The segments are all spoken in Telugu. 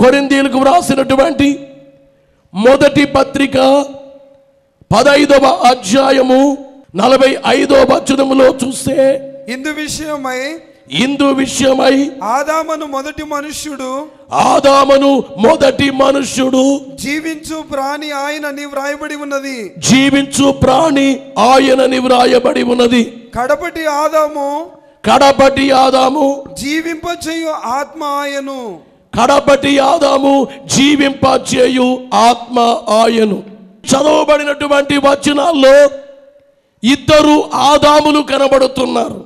కొరిందీలకు వ్రాసినటువంటి మొదటి పత్రిక పదైదవ అధ్యాయము నలభై ఐదవ వచనములో చూస్తే ఇందు విషయమై ఇందు విషయమై ఆదామను మొదటి మనుష్యుడు ఆదామను మొదటి మనుష్యుడు జీవించు ప్రాణి ఆయనని వ్రాయబడి ఉన్నది జీవించు ప్రాణి ఆయనని వ్రాయబడి ఉన్నది కడపటి ఆదాము కడపటి ఆదాము జీవింపచేయు ఆత్మ ఆయను కడపటి ఆదాము జీవింపచేయు ఆత్మ ఆయను చదవబడినటువంటి వచనాల్లో ఇద్దరు ఆదాములు కనబడుతున్నారు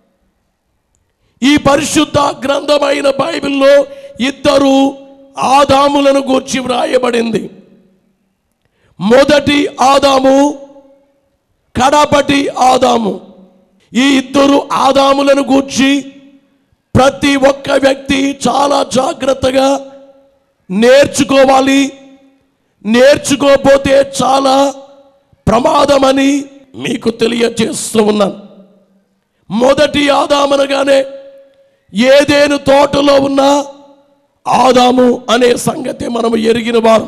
ఈ పరిశుద్ధ గ్రంథమైన బైబిల్లో ఇద్దరు ఆదాములను గూర్చి వ్రాయబడింది మొదటి ఆదాము కడపటి ఆదాము ఈ ఇద్దరు ఆదాములను గూర్చి ప్రతి ఒక్క వ్యక్తి చాలా జాగ్రత్తగా నేర్చుకోవాలి నేర్చుకోకపోతే చాలా ప్రమాదమని మీకు తెలియజేస్తూ ఉన్నాను మొదటి ఆదామనగానే ఏదేను తోటలో ఉన్న ఆదాము అనే సంగతి మనము ఎరిగిన వారు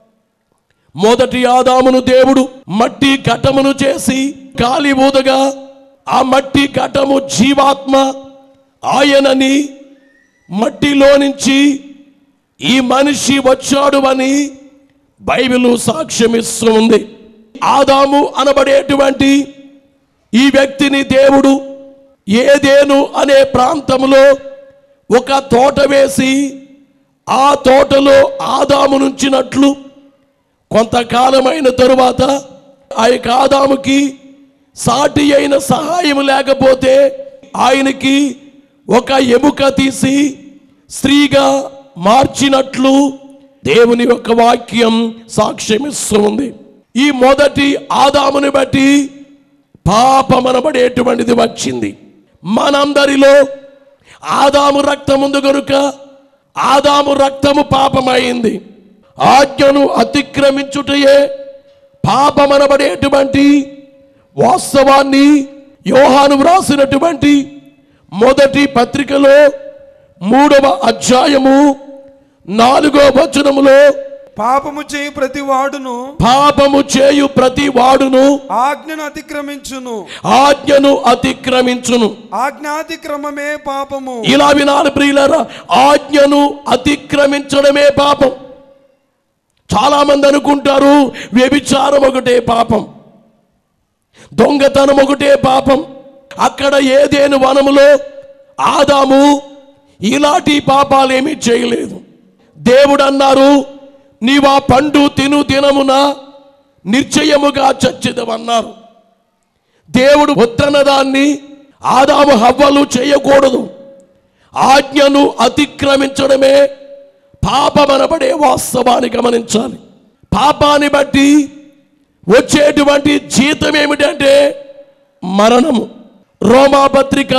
మొదటి ఆదామును దేవుడు మట్టి ఘటమును చేసి గాలి ఊదగా ఆ మట్టి ఘటము జీవాత్మ ఆయనని మట్టిలో నుంచి ఈ మనిషి వచ్చాడు అని బైబిల్ సాక్ష్యమిస్తూ ఉంది ఆదాము అనబడేటువంటి ఈ వ్యక్తిని దేవుడు ఏదేను అనే ప్రాంతంలో ఒక తోట వేసి ఆ తోటలో ఆదాము నుంచినట్లు కొంతకాలమైన తరువాత ఆ యొక్క ఆదాముకి సాటి అయిన సహాయం లేకపోతే ఆయనకి ఒక ఎముక తీసి స్త్రీగా మార్చినట్లు దేవుని యొక్క వాక్యం సాక్ష్యమిస్తూ ఉంది ఈ మొదటి ఆదాముని బట్టి పాపమనబడేటువంటిది వచ్చింది మనందరిలో ఆదాము రక్తముందు గనుక ఆదాము రక్తము పాపమైంది ఆజ్ఞను అతిక్రమించుటయే పాపమనబడేటువంటి వాస్తవాన్ని యోహాను వ్రాసినటువంటి మొదటి పత్రికలో మూడవ అధ్యాయము నాలుగో వచనములో పాపము చేయి ప్రతి వాడును పాపము చేయు ప్రతి వాడును ఆజ్ఞను అతిక్రమించును ఆజ్ఞను అతిక్రమించును ఆజ్ఞాతిక్రమమే పాపము ఇలా వినాలి ప్రియులరా ఆజ్ఞను అతిక్రమించడమే పాపం చాలా మంది అనుకుంటారు వ్యభిచారం ఒకటే పాపం దొంగతనం ఒకటే పాపం అక్కడ ఏదేను వనములో ఆదాము ఇలాంటి పాపాలేమీ చేయలేదు దేవుడు అన్నారు నీవు ఆ పండు తిను తినమున నిశ్చయముగా చచ్చిదమన్నారు దేవుడు వద్దన్న దాన్ని ఆదాము హవ్వలు చేయకూడదు ఆజ్ఞను అతిక్రమించడమే పాపమనబడే వాస్తవాన్ని గమనించాలి పాపాన్ని బట్టి వచ్చేటువంటి జీతం ఏమిటంటే మరణము రోమాపత్రిక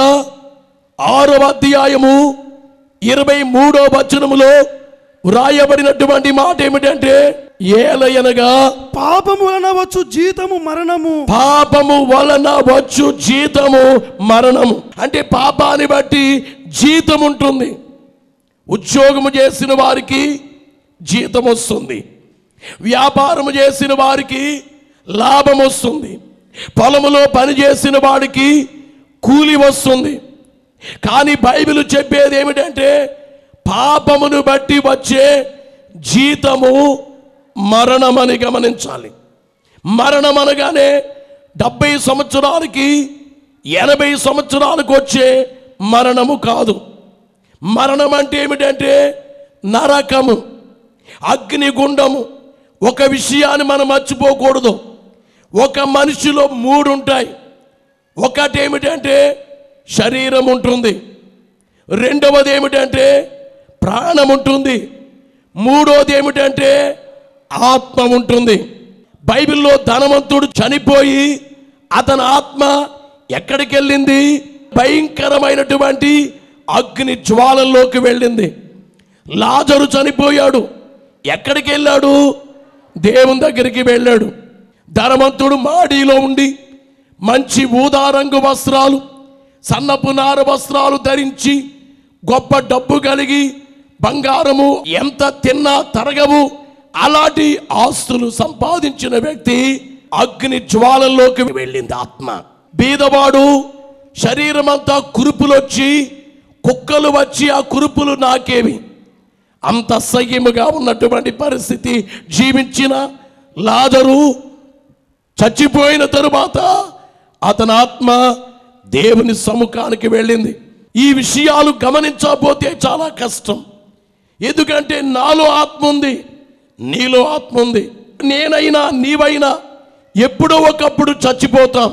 ఆరవ అధ్యాయము ఇరవై మూడో వచనములో వ్రాయబడినటువంటి మాట ఏమిటంటే ఏలయనగా పాపము వలన వచ్చు జీతము మరణము పాపము వలన వచ్చు జీతము మరణము అంటే పాపాన్ని బట్టి జీతం ఉంటుంది ఉద్యోగము చేసిన వారికి జీతం వస్తుంది వ్యాపారము చేసిన వారికి లాభం వస్తుంది పొలములో పని చేసిన వాడికి కూలి వస్తుంది కానీ బైబిల్ చెప్పేది ఏమిటంటే పాపమును బట్టి వచ్చే జీతము మరణమని గమనించాలి మరణం అనగానే డెబ్బై సంవత్సరాలకి ఎనభై సంవత్సరాలకు వచ్చే మరణము కాదు మరణం అంటే ఏమిటంటే నరకము అగ్నిగుండము ఒక విషయాన్ని మనం మర్చిపోకూడదు ఒక మనిషిలో మూడు ఉంటాయి ఒకటి ఏమిటంటే శరీరం ఉంటుంది రెండవది ఏమిటంటే ప్రాణం ఉంటుంది మూడోది ఏమిటంటే ఆత్మ ఉంటుంది బైబిల్లో ధనవంతుడు చనిపోయి అతని ఆత్మ ఎక్కడికి వెళ్ళింది భయంకరమైనటువంటి అగ్ని జ్వాలల్లోకి వెళ్ళింది లాజరు చనిపోయాడు ఎక్కడికి వెళ్ళాడు దేవుని దగ్గరికి వెళ్ళాడు ధనవంతుడు మాడీలో ఉండి మంచి ఊదా రంగు వస్త్రాలు సన్నపు నార వస్త్రాలు ధరించి గొప్ప డబ్బు కలిగి బంగారము ఎంత తిన్నా తరగవు అలాంటి ఆస్తులు సంపాదించిన వ్యక్తి అగ్ని జ్వాలల్లోకి వెళ్ళింది ఆత్మ బీదవాడు శరీరం అంతా కురుపులొచ్చి కుక్కలు వచ్చి ఆ కురుపులు నాకేవి అంత అసహ్యముగా ఉన్నటువంటి పరిస్థితి జీవించిన లాజరు చచ్చిపోయిన తరువాత అతని ఆత్మ దేవుని సముఖానికి వెళ్ళింది ఈ విషయాలు గమనించకపోతే చాలా కష్టం ఎందుకంటే నాలో ఆత్మ ఉంది నీలో ఆత్మ ఉంది నేనైనా నీవైనా ఎప్పుడో ఒకప్పుడు చచ్చిపోతాం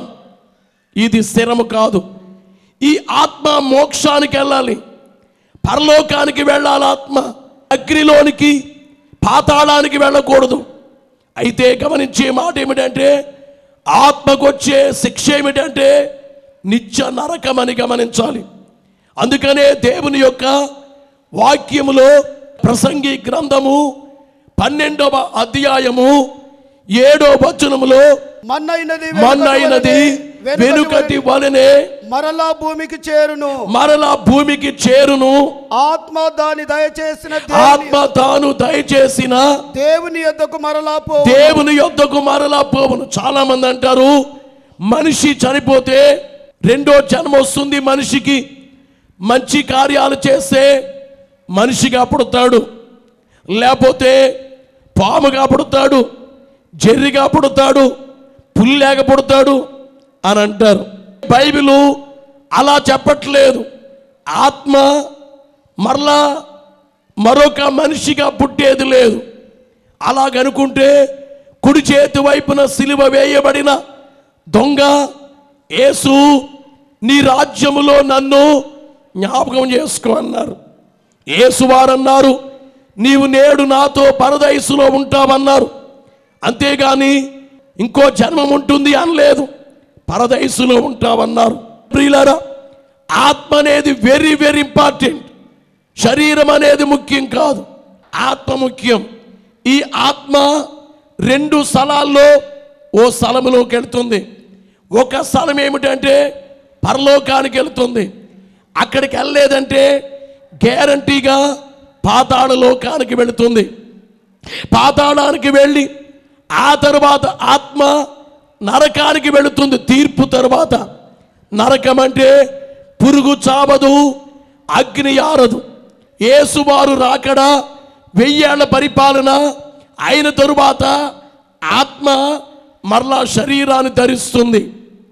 ఇది స్థిరము కాదు ఈ ఆత్మ మోక్షానికి వెళ్ళాలి పరలోకానికి వెళ్ళాలి ఆత్మ అగ్నిలోనికి పాతాళానికి వెళ్ళకూడదు అయితే గమనించే మాట ఏమిటంటే ఆత్మకొచ్చే శిక్ష ఏమిటంటే నిత్య నరకమని గమనించాలి అందుకనే దేవుని యొక్క వాక్యములో ప్రసంగి గ్రంథము పన్నెండవ అధ్యాయము ఏడో వచనములో మన్నైనది మన్నైనది వెనుకటి వలనే మరలా భూమికి చేరును మరలా భూమికి చేరును ఆత్మ దాని దయచేసిన దేవుని ఆత్మ తాను దయచేసిన దేవుని యొద్దకు మరలా పో దేవుని యొద్దకు మరలా పోవును చాలా మంది అంటారు మనిషి చనిపోతే రెండో జన్మ వస్తుంది మనిషికి మంచి కార్యాలు చేస్తే మనిషిగా పుడతాడు లేకపోతే పాముగా పుడతాడు జెర్రిగా పుడతాడు పుల్లేగా పుడతాడు అని అంటారు బైబిలు అలా చెప్పట్లేదు ఆత్మ మరలా మరొక మనిషిగా పుట్టేది లేదు అలాగనుకుంటే కుడి చేతి వైపున సిలువ వేయబడిన దొంగ యేసు నీ రాజ్యములో నన్ను జ్ఞాపకం చేసుకో అన్నారు యేసు వారన్నారు నీవు నేడు నాతో పరదయసులో ఉంటావన్నారు అంతేగాని ఇంకో జన్మం ఉంటుంది అనలేదు పరదయసులో ఉంటావన్నారు ప్రియులారా ఆత్మ అనేది వెరీ వెరీ ఇంపార్టెంట్ శరీరం అనేది ముఖ్యం కాదు ఆత్మ ముఖ్యం ఈ ఆత్మ రెండు స్థలాల్లో ఓ స్థలములోకి వెళ్తుంది ఒక స్థలం ఏమిటంటే పరలోకానికి వెళ్తుంది అక్కడికి వెళ్ళలేదంటే గ్యారంటీగా పాతాళ లోకానికి వెళుతుంది పాతాళానికి వెళ్ళి ఆ తరువాత ఆత్మ నరకానికి వెళుతుంది తీర్పు తరువాత నరకం అంటే పురుగు చావదు అగ్ని ఆరదు ఏసువారు రాకడా వెయ్యేళ్ల పరిపాలన అయిన తరువాత ఆత్మ మరలా శరీరాన్ని ధరిస్తుంది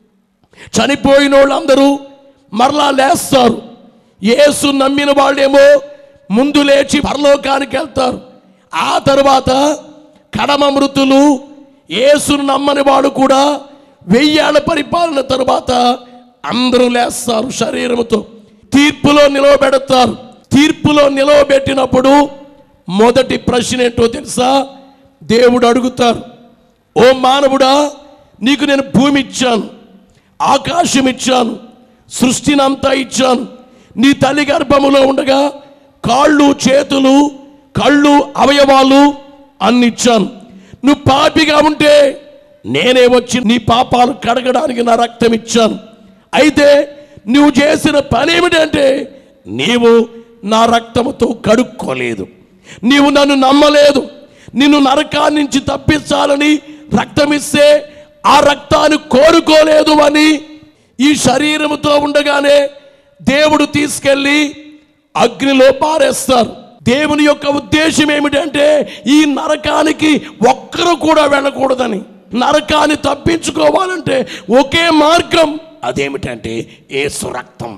చనిపోయిన వాళ్ళందరూ మరలా లేస్తారు యేసు నమ్మిన వాళ్ళేమో ముందు లేచి పరలోకానికి వెళ్తారు ఆ తర్వాత కడమ మృతులు యేసును నమ్మని వాడు కూడా వెయ్యేళ్ల పరిపాలన తరువాత అందరూ లేస్తారు శరీరముతో తీర్పులో నిలవబెడతారు తీర్పులో నిలవబెట్టినప్పుడు మొదటి ప్రశ్న ఏంటో తెలుసా దేవుడు అడుగుతారు ఓ మానవుడా నీకు నేను భూమి ఇచ్చాను ఆకాశం ఇచ్చాను సృష్టిని అంతా ఇచ్చాను నీ తల్లి గర్భములో ఉండగా కాళ్ళు చేతులు కళ్ళు అవయవాలు అన్ని ఇచ్చాను నువ్వు పాపిగా ఉంటే నేనే వచ్చి నీ పాపాలు కడగడానికి నా రక్తం ఇచ్చాను అయితే నువ్వు చేసిన పని ఏమిటంటే నీవు నా రక్తముతో కడుక్కోలేదు నీవు నన్ను నమ్మలేదు నిన్ను నరకాన్ని నుంచి తప్పించాలని రక్తం ఇస్తే ఆ రక్తాన్ని కోరుకోలేదు అని ఈ శరీరముతో ఉండగానే దేవుడు తీసుకెళ్ళి అగ్నిలో పారేస్తారు దేవుని యొక్క ఉద్దేశం ఏమిటంటే ఈ నరకానికి ఒక్కరు కూడా వెళ్ళకూడదని నరకాన్ని తప్పించుకోవాలంటే ఒకే మార్గం అదేమిటంటే ఏసు రక్తం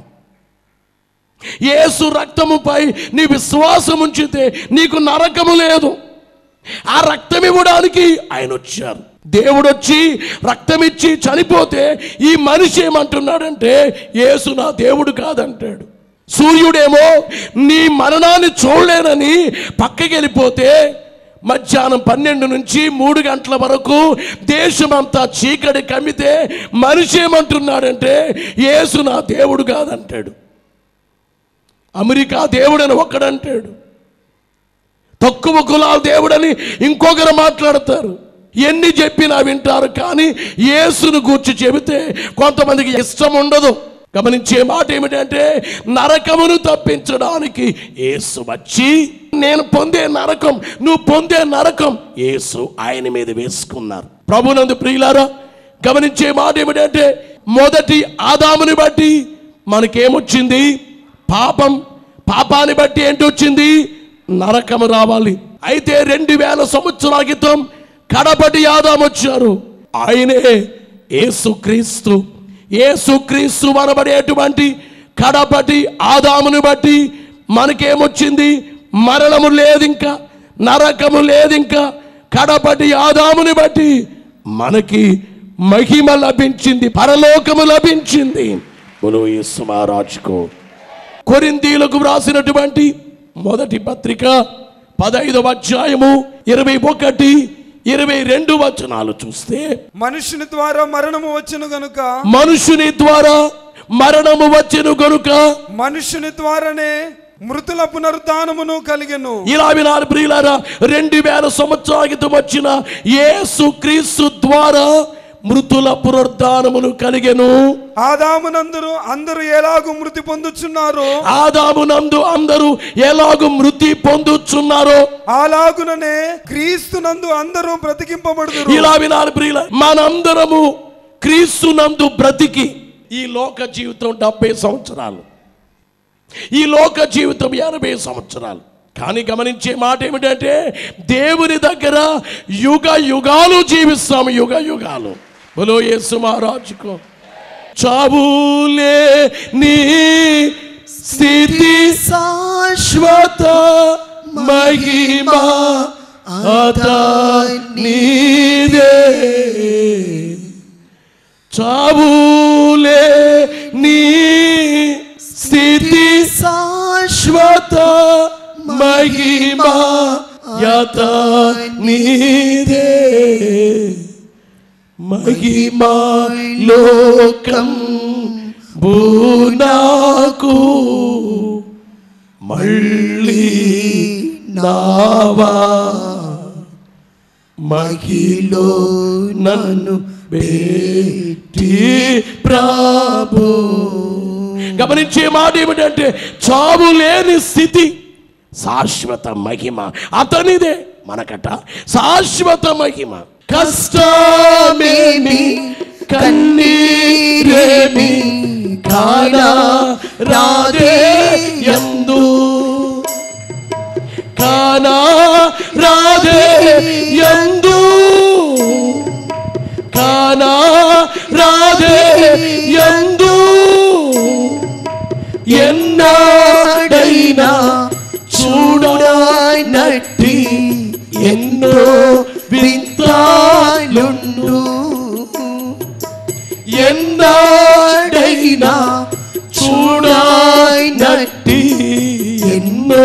ఏసు రక్తముపై నీ విశ్వాసం ఉంచితే నీకు నరకము లేదు ఆ రక్తం ఇవ్వడానికి ఆయన వచ్చారు దేవుడు వచ్చి రక్తం ఇచ్చి చనిపోతే ఈ మనిషి ఏమంటున్నాడంటే యేసు నా దేవుడు కాదంటాడు సూర్యుడేమో నీ మరణాన్ని చూడలేనని పక్కకి వెళ్ళిపోతే మధ్యాహ్నం పన్నెండు నుంచి మూడు గంటల వరకు దేశమంతా చీకటి కమ్మితే మనిషి ఏమంటున్నాడంటే యేసు నా దేవుడు కాదంటాడు అమెరికా దేవుడని ఒక్కడంటాడు తక్కువ కులాల దేవుడని ఇంకొకరు మాట్లాడతారు ఎన్ని చెప్పినా వింటారు కానీ యేసును గూర్చి చెబితే కొంతమందికి ఇష్టం ఉండదు గమనించే మాట ఏమిటంటే నరకమును తప్పించడానికి యేసు వచ్చి నేను పొందే నరకం నువ్వు పొందే నరకం యేసు ఆయన మీద వేసుకున్నారు ప్రభునందు ప్రియులారా గమనించే మాట ఏమిటంటే మొదటి ఆదాముని బట్టి మనకేమొచ్చింది పాపం పాపాన్ని బట్టి ఏంటి వచ్చింది నరకము రావాలి అయితే రెండు వేల సంవత్సరాల క్రితం కడపటి ఆదాం వచ్చారు ఆయనే యేసుక్రీస్తు యేసుక్రీస్తు అనబడేటువంటి కడపటి ఆదాముని బట్టి మనకేమొచ్చింది మరణము లేదింకా నరకము లేదింకా కడపటి ఆదాముని బట్టి మనకి మహిమ లభించింది పరలోకము లభించింది బులు యేసు మహారాజుకు కొరిందీలకు వ్రాసినటువంటి మొదటి పత్రిక పదైదవ అధ్యాయము ఇరవై ఒకటి ఇరవై రెండు వచనాలు చూస్తే మనుషుని ద్వారా మరణము వచ్చును గనుక మనుషుని ద్వారా మరణము వచ్చెను గనుక మనుషుని ద్వారానే మృతుల పునరుద్ధానమును కలిగెను ఇలా వినాలి ప్రియులారా రెండు వేల సంవత్సరాల క్రితం వచ్చిన యేసు క్రీస్తు ద్వారా మృతుల పునరుద్ధానమును కలిగెను ఆదామునందరూ అందరూ ఎలాగూ మృతి పొందుచున్నారో ఆదామునందు అందరూ ఎలాగూ మృతి పొందుచున్నారో అలాగుననే క్రీస్తునందు అందరూ బ్రతికింపబడుదురు ఇలా వినాలి ప్రియుల మనందరము క్రీస్తునందు బ్రతికి ఈ లోక జీవితం డెబ్బై సంవత్సరాలు ఈ లోక జీవితం ఎనభై సంవత్సరాలు కానీ గమనించే మాట ఏమిటంటే దేవుని దగ్గర యుగ యుగాలు జీవిస్తాము యుగ యుగాలు బలో యేసు మహారాజుకు చావులే నీ స్థితి శాశ్వత మహిమా అత నీదే చావులే నీ స్థితి శాశ్వత మహిమా యత నీదే మహిమా లోకం భూనాకు మళ్ళీ నావా మహిలో నన్ను బేటి ప్రభు గమనించే మాట ఏమిటంటే చావు లేని స్థితి శాశ్వత మహిమ అతనిదే మనకట శాశ్వత మహిమ కష్టమేమి కన్నీరేమి కానా రాదే ఎందు కానా రాధే ఎందు కానా రాధే ఎందు ఎన్నాడైనా చూడనట్టి ఎన్నో వింతాలుండు ఎన్నాడైనా చూడనట్టి ఎన్నో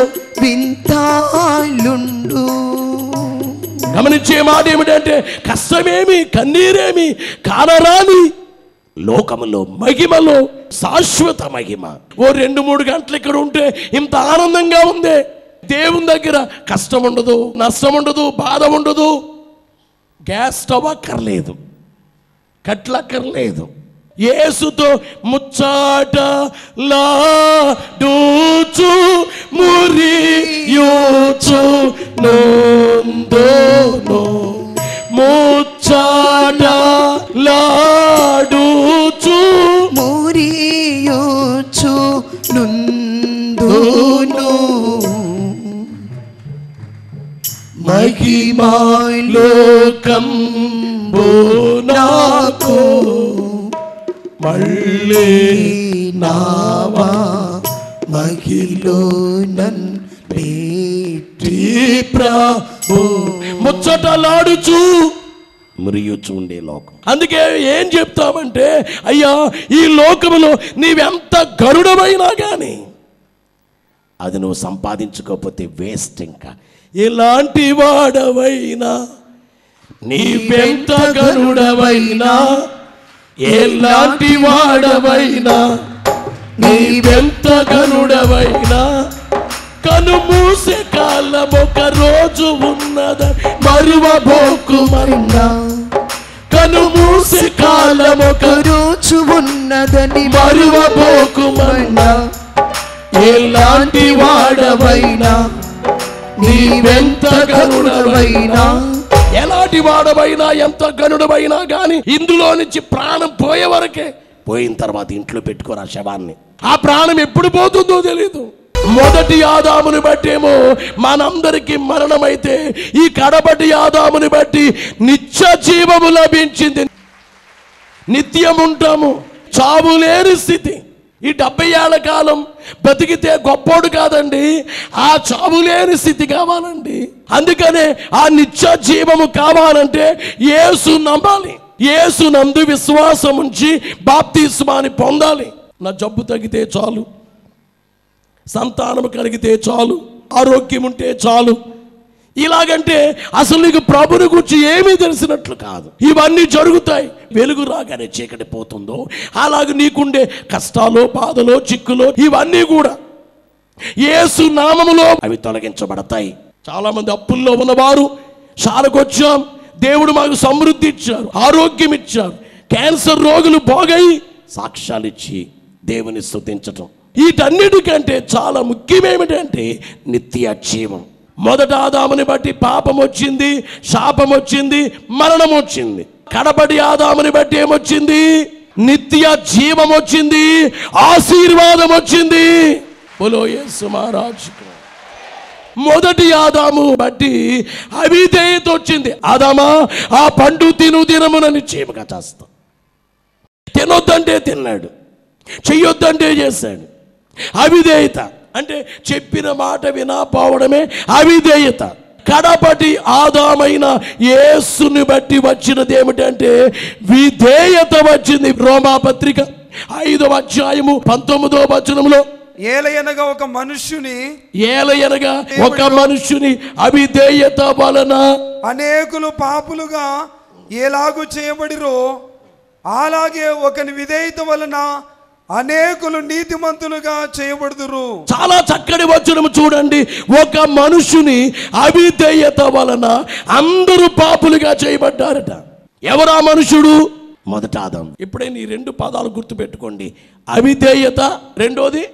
వింతాలుండు గమనించే మాట ఏమిటంటే కష్టమేమి కన్నీరేమి కానరాని లోకములో మహిమలో శాశ్వత మహిమ ఓ రెండు మూడు గంటలు ఇక్కడ ఉంటే ఇంత ఆనందంగా ఉంది దేవుని దగ్గర కష్టం ఉండదు నష్టం ఉండదు బాధ ఉండదు గ్యాస్ స్టవ్ అక్కర్లేదు కట్లక్కర్లేదు యేసుతో ముచ్చాట లాడూచు మురియూచు నొందోను ముచ్చాట లాడూచు మురియుచు నుందును మహిమాలోకం నాకు మళ్ళీ నావా మహిలో నన్ పేటి ప్రభు ముచ్చటలాడుచు మురియుచు ఉండే లోకం అందుకే ఏం చెప్తామంటే అయ్యా ఈ లోకములో నీవెంత గరుడమైనా కానీ అది నువ్వు సంపాదించుకోకపోతే వేస్ట్ ఇంకా ఎలాంటి వాడవైనా నీవెంత గరుడవైనా ఎలాంటి వాడవైనా నీవెంత గరుడవైనా కను మూసే కాలం ఒక రోజు ఉన్నద మరువబోకు మన్నా కను మూసే కాలం ఒక రోజు ఉన్న ఉన్నదని మరువబోకుమన్నా ఎలాంటి వాడవైనా నీవెంత గనుడవైనా ఎలాంటి వాడవైనా ఎంత గనుడవైనా గాని ఇందులో నుంచి ప్రాణం పోయే వరకే పోయిన తర్వాత ఇంట్లో పెట్టుకోరా శవాన్ని ఆ ప్రాణం ఎప్పుడు పోతుందో తెలీదు మొదటి ఆదాముని బట్టేమో మనందరికీ మరణమైతే ఈ కడబటి ఆదాముని బట్టి నిత్య జీవము లభించింది నిత్యం ఉంటాము చావు లేని స్థితి ఈ డెబ్బై ఏళ్ల కాలం బతికితే గొప్పోడు కాదండి ఆ చావు లేని స్థితి కావాలండి అందుకనే ఆ నిత్య జీవము కావాలంటే యేసు నమ్మాలి యేసు నందు విశ్వాసం ఉంచి బాప్తిస్మాని పొందాలి నా జబ్బు తగ్గితే చాలు సంతానం కలిగితే చాలు ఆరోగ్యం ఉంటే చాలు ఇలాగంటే అసలు నీకు ప్రభుని గురించి ఏమీ తెలిసినట్లు కాదు ఇవన్నీ జరుగుతాయి వెలుగు రాగానే చీకటి పోతుందో అలాగే నీకుండే కష్టాలు బాధలో చిక్కులో ఇవన్నీ కూడా యేసు నామములో అవి తొలగించబడతాయి చాలా మంది అప్పుల్లో ఉన్నవారు చాలకొచ్చాం దేవుడు మాకు సమృద్ధి ఇచ్చారు ఆరోగ్యం ఇచ్చారు క్యాన్సర్ రోగులు బాగై సాక్ష్యాలు ఇచ్చి దేవుని స్తుతించటం వీటన్నిటికంటే చాలా ముఖ్యమేమిటంటే నిత్య జీవం మొదట ఆదాముని బట్టి పాపం వచ్చింది శాపం వచ్చింది మరణం వచ్చింది కడపడి ఆదాముని బట్టి ఏమొచ్చింది నిత్య జీవం వచ్చింది ఆశీర్వాదం వచ్చింది బోలో యేసు మహారాజుకు మొదటి ఆదాము బట్టి అవిధేయత వచ్చింది ఆదామా ఆ పండు తిను దినమునని చీమగా చేస్తాం తినొద్దంటే తిన్నాడు చెయ్యొద్దంటే చేశాడు అవిధేయత అంటే చెప్పిన మాట వినాపోవడమే అవిధేయత కడపటి ఆదామైన యేసుని బట్టి వచ్చినది ఏమిటంటే విధేయత వచ్చింది రోమా పత్రిక ఐదవ అధ్యాయము పంతొమ్మిదో వచనంలో ఏలయనగా ఒక మనుష్యుని ఏలయనగా ఒక మనుషుని అవిధేయత వలన అనేకులు పాపులుగా ఎలాగు చేయబడిరో అలాగే ఒకని విధేయత వలన అనేకులు నీతిమంతులుగా చేయబడుదురు చాలా చక్కటి వచనం చూడండి ఒక మనుషుని అవిధేయత వలన అందరూ పాపులుగా చేయబడ్డారట ఎవరా మనుషుడు మొదట ఆదాం ఇప్పుడే నీ రెండు పదాలు గుర్తుపెట్టుకోండి అవిధేయత రెండోది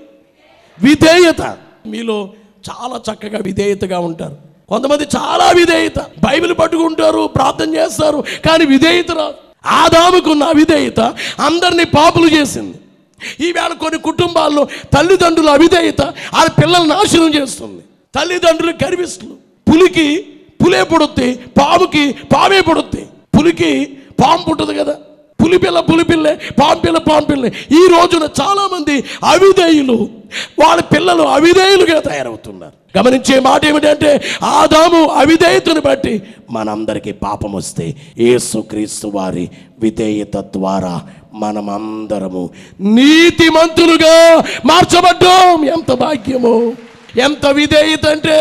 విధేయత మీలో చాలా చక్కగా విధేయతగా ఉంటారు కొంతమంది చాలా విధేయత బైబిల్ పట్టుకుంటారు ప్రార్థన చేస్తారు కానీ విధేయత రాదు ఆదాముకున్న అవిధేయత అందరినీ పాపులు చేసింది ఈవేళ కొన్ని కుటుంబాల్లో తల్లిదండ్రుల అవిధేయత ఆ పిల్లల్ని నాశనం చేస్తుంది తల్లిదండ్రులు గర్విస్తులు పులికి పులే పుడుద్ది పాముకి పామే పుడుద్ది పులికి పాము పుట్టదు కదా పులిపిల్ల పులిపిల్లే పాంపిల్ల పాంపిల్లే ఈ రోజున చాలా మంది అవిధేయులు వాళ్ళ పిల్లలు అవిధేయులుగా తయారవుతున్నారు గమనించే మాట ఏమిటంటే ఆదాము అవిధేయతను బట్టి మనందరికీ పాపం వస్తే యేసుక్రీస్తు వారి విధేయత ద్వారా మనమందరము నీతిమంతులుగా మార్చబడ్డాం ఎంత భాగ్యము ఎంత విధేయత అంటే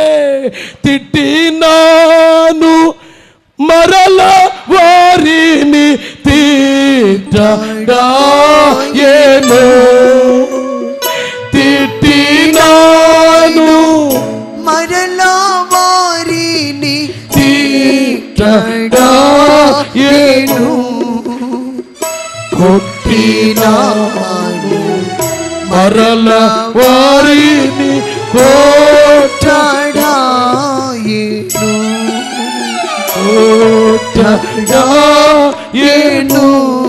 తిట్టినాను మరల వారిని తిట్టడాయేమో తిట్టినాను మరలా వారిని తిట్టడాయేను కొట్టినాడు మరల వారిని కోట తడాయేను కోటడాయేను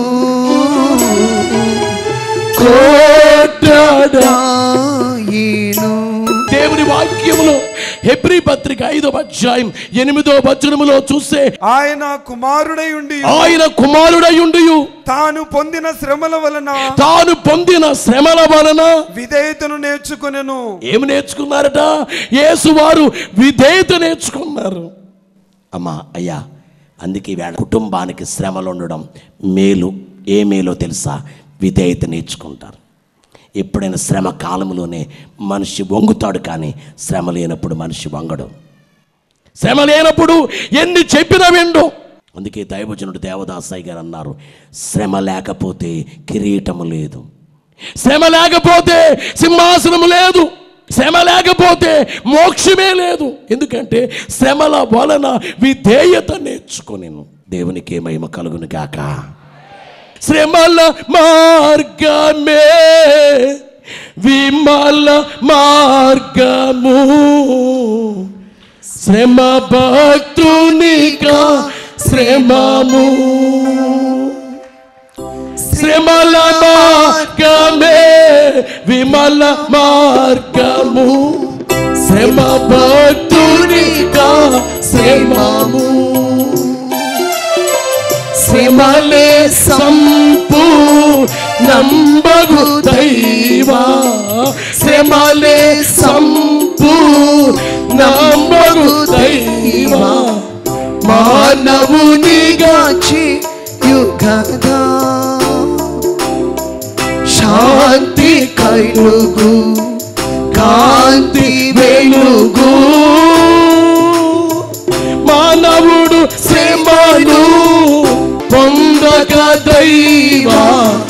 కోటడా డాయేను దేవుని వాక్యములో హెబ్రీ పత్రిక ఐదవ అధ్యాయం ఎనిమిదో వచనములో చూస్తే ఆయన కుమారుడై ఉండి ఆయన కుమారుడయుండి తాను పొందిన శ్రమల వలన తాను పొందిన శ్రమల వలన విధేయతను నేర్చుకొనెను ఏమి నేర్చుకున్నారట యేసు వారు విధేయత నేర్చుకున్నారు అమ్మా అయ్యా అందుకే వేళ కుటుంబానికి శ్రమలు ఉండడం మేలు ఏ మేలో తెలుసా విధేయత నేర్చుకుంటారు ఎప్పుడైనా శ్రమ కాలంలోనే మనిషి వంగుతాడు కానీ శ్రమ లేనప్పుడు మనిషి వంగడు శ్రమ లేనప్పుడు ఎన్ని చెప్పినా విండు అందుకే దైవజనుడు దేవదాసాయి గారు అన్నారు శ్రమ లేకపోతే కిరీటము లేదు శ్రమ లేకపోతే సింహాసనము లేదు శ్రమ లేకపోతే మోక్షమే లేదు ఎందుకంటే శ్రమల వలన విధేయత నేర్చుకొనేను దేవునికి మహిమ కలుగును గాక శ్రమల మార్గాన మార్గము శ్రమ భక్తునిగా శ్రమము శ్రమల మార్గమే విమల మార్గము శ్రమ భక్తునిగా శ్రమము శ్రమలే సంపు నంబగు దైవా శ్రమలే సంపు నంబగు దైవా మానవునిగా గాచి యుగదా శాంతి కలుగు కాంతి వెలుగు మానవుడు శ్రమను పొందక దైవా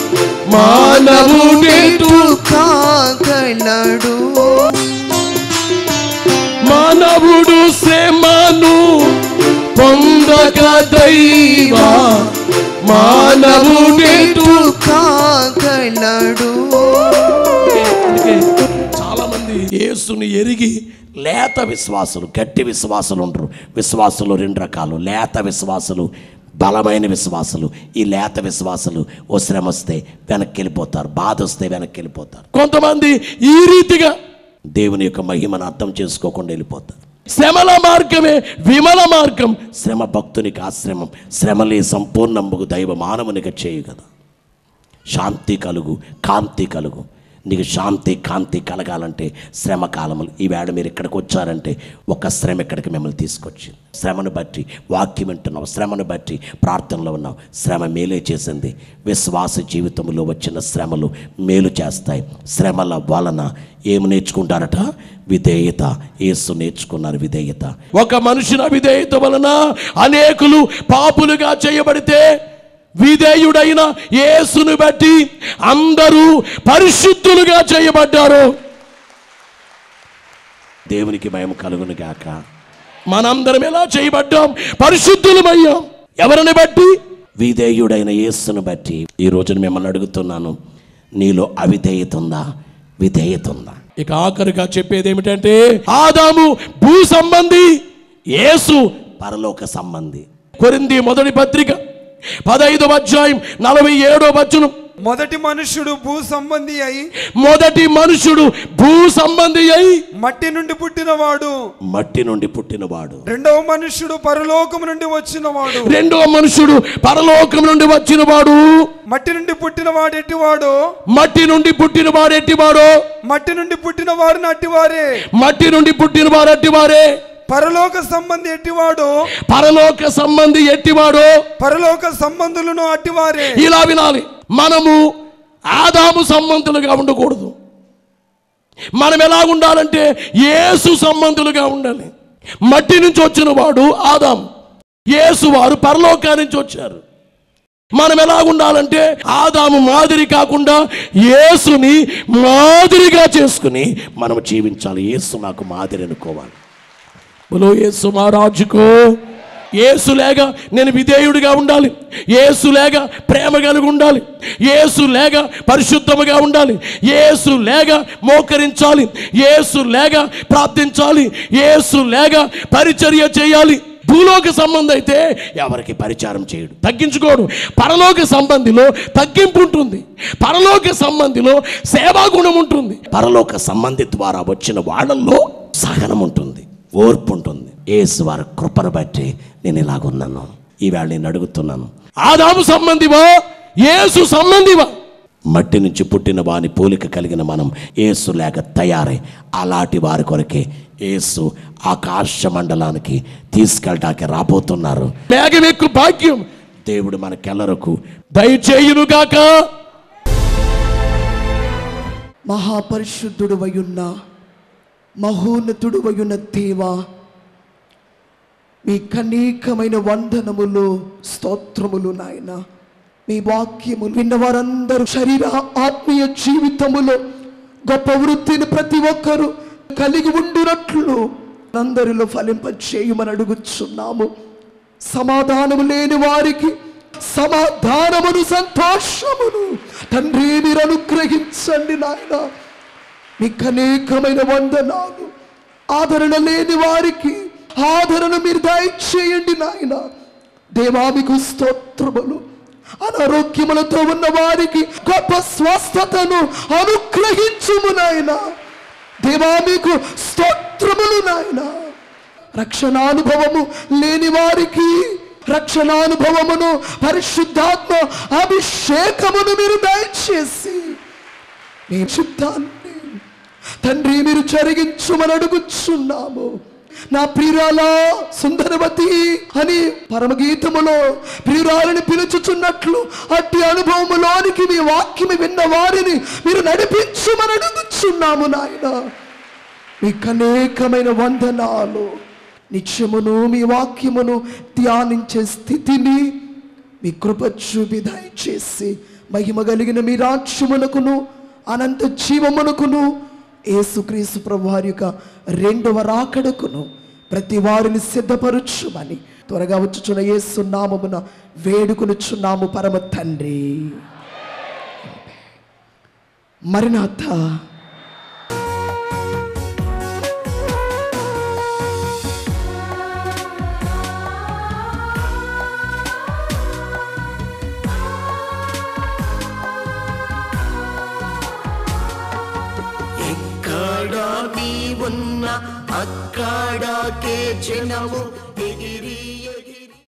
మానవుడెటు కాగలడు మానవుడు శ్రమను పొందక దైవా మానవుడెటు కాగలడు అందుకే చాలా మంది యేసుని ఎరిగి లేత విశ్వాసులు గట్టి విశ్వాసులు ఉంటారు విశ్వాసులు రెండు రకాలు లేత విశ్వాసులు బలమైన విశ్వాసులు ఈ లేత విశ్వాసులు ఓ శ్రమ వస్తే వెనక్కి వెళ్ళిపోతారు బాధ వస్తే వెనక్కి వెళ్ళిపోతారు కొంతమంది ఈ రీతిగా దేవుని యొక్క మహిమను అర్థం చేసుకోకుండా వెళ్ళిపోతారు శ్రమల మార్గమే విమల మార్గం శ్రమ భక్తునికి ఆశ్రమం శ్రమలే సంపూర్ణంబుకు దైవ మానవునిగా చేయు కదా శాంతి కలుగు కాంతి కలుగు నీకు శాంతి కాంతి కలగాలంటే శ్రమ కాలములు ఈవేళ మీరు ఇక్కడికి వచ్చారంటే ఒక శ్రమ ఇక్కడికి మిమ్మల్ని తీసుకొచ్చింది శ్రమను బట్టి వాక్యం వింటున్నావు శ్రమను బట్టి ప్రార్థనలో ఉన్నావు శ్రమ మేలే చేసింది విశ్వాస జీవితంలో వచ్చిన శ్రమలు మేలు చేస్తాయి శ్రమల వలన ఏమి నేర్చుకుంటారట విధేయత యేసు నేర్చుకున్నారు విధేయత ఒక మనుషుల విధేయత వలన అనేకులు పాపులుగా చేయబడితే విధేయుడైన యేసును బట్టి అందరూ పరిశుద్ధులుగా చేయబడ్డారు దేవునికి భయం కలుగును గాక మనందరం ఎలా చేయబడ్డాం పరిశుద్ధులమయ్యాం ఎవరిని బట్టి విధేయుడైన యేసును బట్టి ఈ రోజున మిమ్మల్ని అడుగుతున్నాను నీలో అవిధేయత ఉందా విధేయత ఉందా ఇక ఆఖరిగా చెప్పేది ఏమిటంటే ఆదాము భూ సంబంధి యేసు పరలోక సంబంధి కొరింది మొదటి పత్రిక పదైదవ అధ్యాయం నలభై ఏడో వచనం మొదటి మనుష్యుడు భూ సంబంధి అయి మొదటి మనుషుడు భూ సంబంధి అయి మట్టి నుండి పుట్టినవాడు మట్టి నుండి పుట్టినవాడు రెండవ మనుష్యుడు పరలోకము నుండి వచ్చినవాడు రెండో మనుషుడు పరలోకం నుండి వచ్చినవాడు మట్టి నుండి పుట్టినవాడు ఎట్టివాడు మట్టి నుండి పుట్టినవాడు ఎట్టివాడో మట్టి నుండి పుట్టిన వారిని అట్టివారే మట్టి నుండి పుట్టినవాడు ఎట్టివారే పరలోక సంబంధి ఎట్టివాడు పరలోక సంబంధి ఎట్టివాడో పరలోక సంబంధులను అట్టివారే ఇలా వినాలి మనము ఆదాము సంబంధులుగా ఉండకూడదు మనం ఎలా ఉండాలంటే యేసు సంబంధులుగా ఉండాలి మట్టి నుంచి వచ్చిన వాడు ఆదాము యేసు వారు పరలోకా నుంచి వచ్చారు మనం ఎలా ఉండాలంటే ఆదాము మాదిరి కాకుండా యేసుని మాదిరిగా చేసుకుని మనం జీవించాలి యేసు నాకు మాదిరి అనుకోవాలి బలో యేసు మహారాజుకో యేసు లేక నేను విధేయుడిగా ఉండాలి యేసు లేక ప్రేమ కలిగి ఉండాలి యేసు లేక పరిశుద్ధముగా ఉండాలి యేసు లేక మోకరించాలి యేసు లేక ప్రార్థించాలి యేసు లేక పరిచర్య చేయాలి భూలోక సంబంధం అయితే ఎవరికి పరిచారం చేయడు తగ్గించుకోడు పరలోక సంబంధిలో తగ్గింపు ఉంటుంది పరలోక సంబంధిలో సేవా గుణం ఉంటుంది పరలోక సంబంధి ద్వారా వచ్చిన వాళ్ళల్లో సహనం ఉంటుంది ఓర్పు ఉంటుంది ఏసు వారి కృపను బట్టి నేను ఇలాగున్నాను ఈవేళ నేను అడుగుతున్నాను ఆదాము సంబంధివా యేసు సంబంధివా మట్టి నుంచి పుట్టిన వాని పోలిక కలిగిన మనం ఏసు లేక తయారై అలాంటి వారి కొరకే ఏసు ఆకాశ మండలానికి తీసుకెళ్ళటానికి రాబోతున్నారు మేఘమెక్కు భాగ్యం దేవుడు మనకెల్లరకు దయచేయునుగాక మహాపరిశుద్ధుడు వయున్న మహోన్నతుడు వయున్న దేవా మీ కనీకమైన వందనములు స్తోత్రములు నాయన మీ వాక్యము విన్న వారందరూ శరీర ఆత్మీయ జీవితములో గొప్ప వృత్తిని ప్రతి ఒక్కరూ కలిగి ఉండునట్లు అందరిలో ఫలింపచేయమని అడుగుచున్నాము సమాధానము లేని వారికి సమాధానమును సంతోషమును తండ్రి మీరు అనుగ్రహించండి నాయన మీకు అనేకమైన వందనాలు ఆదరణ లేని వారికి ఆదరణ మీరు దయచేయండి నాయన దేవా మీకు స్తోత్రములు అనారోగ్యములతో ఉన్న వారికి గొప్ప స్వస్థతను అనుగ్రహించుము నాయన దేవా మీకు స్తోత్రములు నాయన రక్షణానుభవము లేని వారికి రక్షణానుభవమును పరిశుద్ధాత్మ అభిషేకమును మీరు దయచేసి మీ చిత్తాన్ని తండ్రి మీరు జరిగించుమని అడుగుచున్నాము నా ప్రియురాలా సుందరవతి అని పరమగీతములో ప్రియురాలని పిలుచుచున్నట్లు అట్టి అనుభవములోనికి మీ వాక్యము విన్న వారిని మీరు నడిపించుమని అడుగుచున్నాము నాయన మీకు అనేకమైన వందనాలు నిత్యమును మీ వాక్యమును ధ్యానించే స్థితిని మీ కృప చూపి దయచేసి మహిమ కలిగిన మీ రాజ్యమునకును అనంత జీవమునకును యేసుక్రీస్తు ప్రభు వారి యొక్క రెండవ రాకడకును ప్రతి వారిని సిద్ధపరచుమని త్వరగా వచ్చుచున్న యేసు నామమున వేడుకొనుచున్నాము పరమ తండ్రి మరినాథ ఎక్కడ నీ ఉన్న అక్కడకే జనము ఎగిరి ఎగిరి